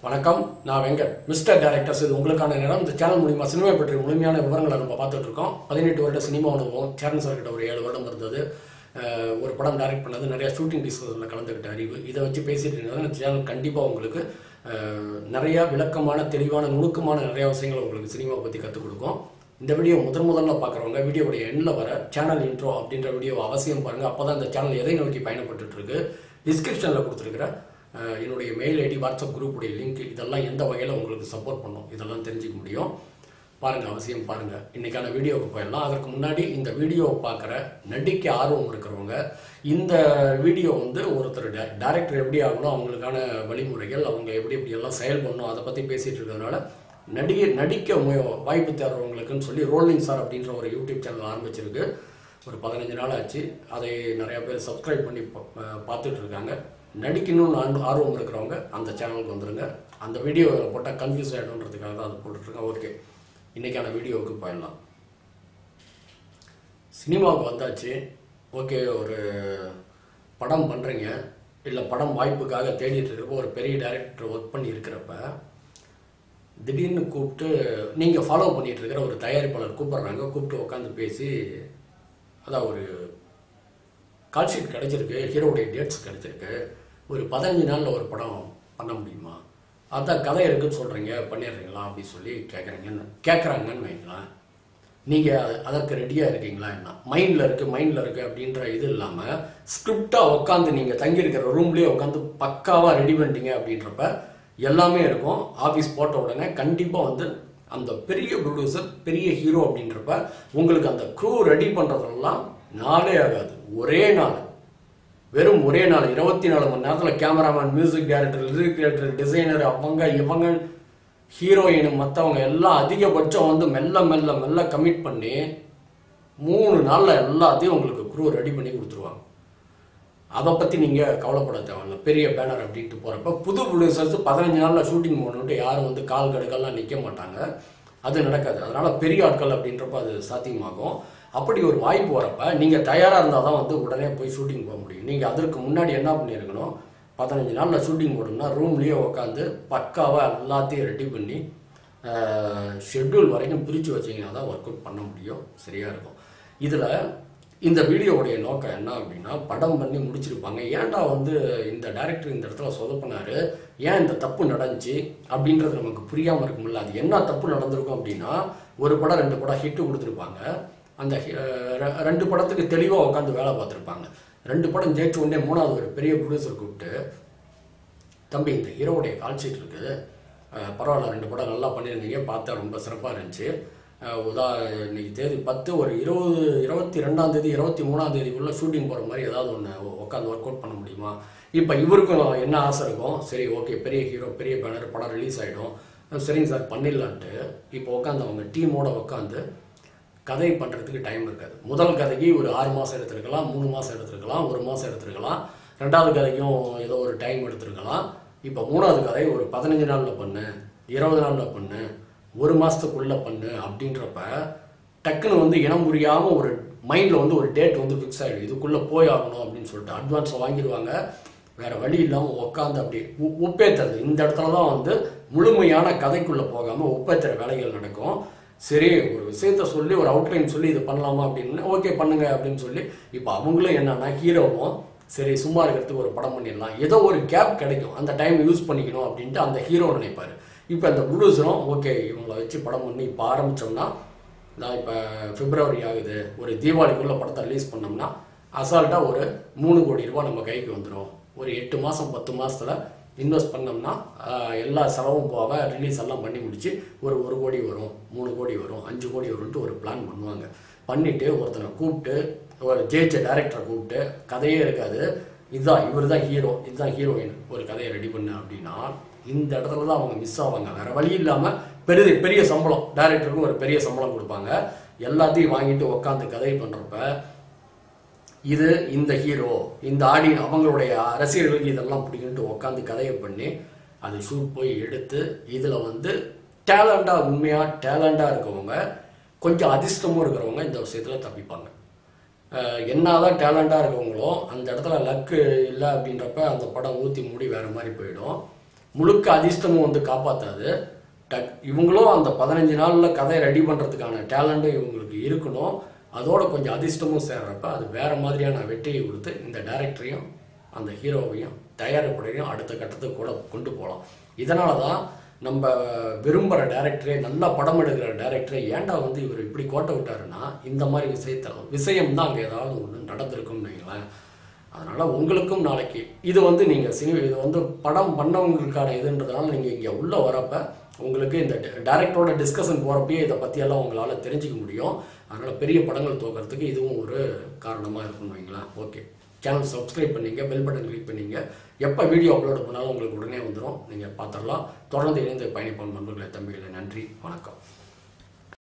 வணக்கம் நான் Venkat mister directors இது உங்களுக்கான நேரம் இந்த சேனல் மூலியமா சினிமா பற்றிய முழுமையான விவரங்களை நம்ம பார்த்துட்டு இருக்கோம் பதினெட்டு வருட சினிமா அனுபவம் சேரன் சார் கிட்ட ஒரு ஏழு வருடம் இருந்தது அஹ் ஒரு படம் டைரக்ட் பண்ணது நிறைய ஷூட்டிங் டிஸ்கஷனில் கலந்துக்கிட்ட அறிவு இதை வச்சு பேசிட்டு இருந்தது இந்த சேனல் கண்டிப்பாக உங்களுக்கு அஹ், நிறைய விளக்கமான தெளிவான நுணுக்கமான நிறைய விஷயங்களை உங்களுக்கு சினிமா பற்றி கற்றுக் கொடுக்கும் இந்த வீடியோ முதன் முதல்ல பார்க்குறவங்க வீடியோவுடைய எண்ணில் வர சேனல் இன்ட்ரோ அப்படின்ற வீடியோ அவசியம் பாருங்கள் அப்போ தான் இந்த சேனல் எதை நோக்கி பயணப்பட்டுட்டு இருக்கு டிஸ்கிரிப்ஷனில் கொடுத்துருக்கிற அஹ், என்னுடைய மெயில் ஐடி வாட்ஸ்அப் குரூப்புடைய லிங்க் இதெல்லாம் எந்த வகையில் உங்களுக்கு சப்போர்ட் பண்ணும் இதெல்லாம் தெரிஞ்சுக்க முடியும் பாருங்க அவசியம் பாருங்க இன்னைக்கான வீடியோவுக்கு போயிடலாம் அதற்கு முன்னாடி இந்த வீடியோவை பார்க்குற நடிக்க ஆர்வம் இருக்கிறவங்க இந்த வீடியோ வந்து ஒருத்தர் டேரக்டர் எப்படி ஆகணும் அவங்களுக்கான வழிமுறைகள் அவங்க எப்படி எப்படி எல்லாம் செயல்படணும் அதை பற்றி பேசிட்டு இருக்கிறதுனால நடிகை நடிக்க முய- வாய்ப்பு தேடுறவங்களுக்குன்னு சொல்லி ரோலிங் சார் அப்படின்ற ஒரு யூடியூப் சேனல் ஆரம்பிச்சிருக்கு ஒரு பதினஞ்சு நாள் ஆச்சு அதை நிறைய பேர் சப்ஸ்கிரைப் பண்ணி பா- அஹ் பார்த்துட்டு இருக்காங்க நடிக்கணும்னு ஆர்வம் ஆர்வம் இருக்கிறவங்க அந்த சேனலுக்கு வந்துருங்க அந்த வீடியோ போட்டால் கன்ஃபியூஸ் ஆகிடும்ன்றதுக்காக தான் அதை போட்டுட்ருக்கேன் ஓகே இன்னைக்கான வீடியோவுக்கு போயிடலாம் சினிமாவுக்கு வந்தாச்சு ஓகே ஒரு படம் பண்ணுறீங்க இல்லை படம் வாய்ப்புக்காக தேடிட்டு இருக்கப்போ ஒரு பெரிய டைரக்டர் ஒர்க் பண்ணி இருக்கிறப்ப திடீர்னு கூப்பிட்டு நீங்கள் ஃபாலோ பண்ணிட்டு இருக்கிற ஒரு தயாரிப்பாளர் கூப்பிடுறாங்க கூப்பிட்டு உட்காந்து பேசி அதான் ஒரு கால் ஷீட் கிடைச்சிருக்கு ஹீரோவுடைய டேட்ஸ் கிடைச்சிருக்கு ஒரு பதினஞ்சு நாளில் ஒரு படம் பண்ண முடியுமா அதான் கதை இருக்குன்னு சொல்கிறீங்க பண்ணிடுறீங்களா அப்படின்னு சொல்லி கேட்குறீங்கன்னு கேட்குறாங்கன்னு வைங்களேன் நீங்கள் அதற்கு ரெடியாக இருக்கீங்களா என்ன மைண்டில் இருக்குது மைண்டில் இருக்குது அப்படின்ற இது இல்லாமல் ஸ்கிரிப்டாக உட்காந்து நீங்கள் தங்கியிருக்கிற ரூம்லேயே உட்காந்து பக்காவாக ரெடி பண்ணிட்டீங்க அப்படின்றப்ப எல்லாமே இருக்கும் ஆஃபீஸ் போட்ட உடனே கண்டிப்பாக வந்து அந்த பெரிய ப்ரொடியூசர் பெரிய ஹீரோ அப்படின்றப்ப உங்களுக்கு அந்த க்ரூ ரெடி பண்ணுறதெல்லாம் நாளே ஆகாது ஒரே நாள் வெறும் ஒரே நாள் இருபத்தி நாலு மணி நேரத்தில் cameraman music director lyric director designer அவங்க இவங்க ஹீரோயின் மற்றவங்க எல்லாம் அதிகபட்சம் வந்து மெல்ல மெல்ல மெல்ல கமிட் பண்ணி மூணு நாளில் எல்லாத்தையும் உங்களுக்கு க்ரூ ரெடி பண்ணி கொடுத்துருவாங்க அதை பற்றி நீங்கள் கவலைப்பட தேவையில்ல பெரிய பேனர் அப்படின்ட்டு போகிறப்ப புது ப்ரொடியூசர்ஸ் பதினஞ்சு நாளில் ஷூட்டிங் போகணுன்ட்டு யாரும் வந்து கால் கடுக்கெல்லாம் நிற்க மாட்டாங்க அது நடக்காது அதனால் பெரிய ஆட்கள் அப்படின்றப்ப அது சாத்தியமாகும் அப்படி ஒரு வாய்ப்பு வரப்ப நீங்கள் தயாராக இருந்தால் தான் வந்து உடனே போய் ஷூட்டிங் போக முடியும் நீங்கள் அதற்கு முன்னாடி என்ன பண்ணியிருக்கணும் பதினஞ்சு நாளில் ஷூட்டிங் போடணும்னா ரூம்லேயே உட்காந்து பக்காவாக எல்லாத்தையும் ரெடி பண்ணி ஷெட்யூல் வரைக்கும் பிரித்து வச்சீங்கன்னா தான் ஒர்க் அவுட் பண்ண முடியும் சரியாக இருக்கும் இதில் இந்த வீடியோவுடைய நோக்கம் என்ன அப்படின்னா படம் பண்ணி முடிச்சிருப்பாங்க ஏன்டா வந்து இந்த டைரக்டர் இந்த இடத்துல சொதப்பினாரு ஏன் இந்த தப்பு நடந்துச்சு அப்படின்றது நமக்கு புரியாமல் இருக்கும்ல அது என்ன தப்பு நடந்திருக்கும் அப்படின்னா ஒரு படம் ரெண்டு படம் ஹிட்டு கொடுத்துருப்பாங்க அந்த ஹி- அஹ் ரெ- ரெண்டு படத்துக்கு தெளிவாக உட்காந்து வேலை பார்த்துருப்பாங்க ரெண்டு படம் ஜெயிச்ச உடனே மூணாவது ஒரு பெரிய ப்ரொடியூசர் கூப்பிட்டு தம்பி இந்த ஹீரோவுடைய கால் ஷீட் இருக்குது அஹ் பரவாயில்ல ரெண்டு படம் நல்லா பண்ணியிருந்தீங்க பார்த்தா ரொம்ப சிறப்பாக இருந்துச்சு அஹ் உதா இன்னைக்கு தேதி பத்து ஒரு இருபது இருபத்தி ரெண்டாம் தேதி இருபத்தி மூணாம் தேதிக்குள்ளே ஷூட்டிங் போகிற மாதிரி ஏதாவது ஒன்று உட்காந்து ஒர்க் அவுட் பண்ண முடியுமா இப்போ இவருக்கும் என்ன ஆசை இருக்கும் சரி ஓகே பெரிய ஹீரோ பெரிய பேனர் படம் ரிலீஸ் ஆகிடும் சரிங்க சார் பண்ணிடலான்ட்டு இப்போ உட்காந்து அவங்க டீமோட உட்காந்து கதை பண்ணுறதுக்கு டைம் இருக்காது முதல் கதைக்கு ஒரு ஆறு மாதம் எடுத்திருக்கலாம் மூணு மாதம் எடுத்திருக்கலாம் ஒரு மாதம் எடுத்திருக்கலாம் ரெண்டாவது கதைக்கும் ஏதோ ஒரு டைம் எடுத்திருக்கலாம் இப்போ மூணாவது கதை ஒரு பதினஞ்சு நாளில் பண்ணு இருபது நாளில் பண்ணு ஒரு மாதத்துக்குள்ளே பண்ணு அப்படின்றப்ப டக்குன்னு வந்து இனம் புரியாமல் ஒரு மைண்டில் வந்து ஒரு டேட் வந்து ஃபிக்ஸ் ஆகிடும் இதுக்குள்ளே போய் ஆகணும் அப்படின்னு சொல்லிட்டு அட்வான்ஸை வாங்கிடுவாங்க வேற வழி இல்லாமல் உட்காந்து அப்படி உ- உப்பேத்துறது இந்த இடத்துல தான் வந்து முழுமையான கதைக்குள்ளே போகாமல் உப்பேத்துற வேலைகள் நடக்கும் சரி ஒரு விஷயத்த சொல்லி ஒரு அவுட்லைன் சொல்லி இது பண்ணலாமா அப்படின்னு ஓகே பண்ணுங்க அப்படின்னு சொல்லி இப்போ அவங்களும் என்னன்னா ஹீரோவும் சரி சும்மா இருக்கிறதுக்கு ஒரு படம் பண்ணிடலாம் ஏதோ ஒரு கேப் கிடைக்கும் அந்த டைம் யூஸ் பண்ணிக்கணும் அப்படின்ட்டு அந்த ஹீரோ நினைப்பாரு இப்போ அந்த ப்ரொடியூசரும் ஓகே இவங்களை வச்சு படம் பண்ணி இப்போ ஆரம்பிச்சோம்னா நான் இப்போ பிப்ரவரி ஆகுது ஒரு தீபாவளிக்குள்ள படத்தை ரிலீஸ் பண்ணோம்னா அசால்ட்டாக ஒரு மூணு கோடி ரூபாய் நம்ம கைக்கு வந்துடும் ஒரு எட்டு மாதம் பத்து மாசத்துல இன்வெஸ்ட் பண்ணோம்னா ஆஹ், எல்லா செலவும் போக ரிலீஸ் எல்லாம் பண்ணி முடிச்சு ஒரு ஒரு கோடி வரும் மூணு கோடி வரும் அஞ்சு கோடி வரும்ன்ட்டு ஒரு பிளான் பண்ணுவாங்க பண்ணிட்டு ஒருத்தனை கூப்பிட்டு ஒரு ஜெயிச்ச டைரக்டரை கூப்பிட்டு கதையே இருக்காது இதுதான் இவர் தான் ஹீரோ இதுதான் ஹீரோயின் ஒரு கதையை ரெடி பண்ணு அப்படின்னா இந்த இடத்துல தான் அவங்க மிஸ் ஆவாங்க வேற வழி இல்லாமல் பெரிய பெரிய சம்பளம் டைரக்டருக்கும் ஒரு பெரிய சம்பளம் கொடுப்பாங்க எல்லாத்தையும் வாங்கிட்டு உட்காந்து கதை பண்ணுறப்ப இது இந்த ஹீரோ இந்த ஆடி அவங்களுடைய ரசிகர்களுக்கு இதெல்லாம் பிடிக்குன்ட்டு உட்காந்து கதையை பண்ணி அது ஷூட் போய் எடுத்து இதில் வந்து டேலண்டாக உண்மையாக டேலண்டாக இருக்கவங்க கொஞ்சம் அதிர்ஷ்டமும் இருக்கிறவங்க இந்த விஷயத்தில் தப்பிப்பாங்க அஹ் என்னதான் டேலண்டாக இருக்கவங்களோ அந்த இடத்துல லக்கு இல்லை அப்படின்றப்ப அந்த படம் ஊற்றி மூடி வேற மாதிரி போயிடும் முழுக்க அதிர்ஷ்டமும் வந்து காப்பாற்றாது டக் இவங்களும் அந்த பதினஞ்சு நாளில் கதையை ரெடி பண்ணுறதுக்கான டேலண்ட்டும் இவங்களுக்கு இருக்கணும் அதோட கொஞ்சம் அதிர்ஷ்டமும் சேர்றப்ப அது வேற மாதிரியான வெற்றியை கொடுத்து இந்த டைரக்டரையும் அந்த ஹீரோவையும் தயாரிப்படையும் அடுத்த கட்டத்துக்கு கூட கொண்டு போகலாம் இதனால தான் நம்ம விரும்புகிற டேரக்டரே நல்லா படம் எடுக்கிற டேரக்டரே ஏன்டா வந்து இவர் இப்படி கோட்டை விட்டாருன்னா இந்த மாதிரி விஷயத்தெல்லாம் விஷயம் தான் அங்கே ஏதாவது ஒன்று நடந்திருக்கும்னு வைங்களேன் அதனால் உங்களுக்கும் நாளைக்கு இது வந்து நீங்கள் சினி இது வந்து படம் பண்ணவங்களுக்கான இதுன்றதுனால நீங்கள் இங்கே உள்ளே வரப்ப உங்களுக்கு இந்த டேரக்டரோட டிஸ்கஷன் போகிறப்பயே இதை பற்றியெல்லாம் உங்களால் தெரிஞ்சுக்க முடியும் அதனால் பெரிய படங்கள் தோக்கிறதுக்கு இதுவும் ஒரு காரணமாக இருக்கும்னு வைங்களேன் ஓகே சேனல் சப்ஸ்கிரைப் பண்ணீங்க பெல் பட்டன் கிளிக் பண்ணீங்க எப்போ வீடியோ அப்லோட் பண்ணாலும் உங்களுக்கு உடனே வந்துடும் நீங்கள் பார்த்துடலாம் தொடர்ந்து இணைந்து பயணிப்போம் நண்பர்களை தம்பிகளை நன்றி வணக்கம்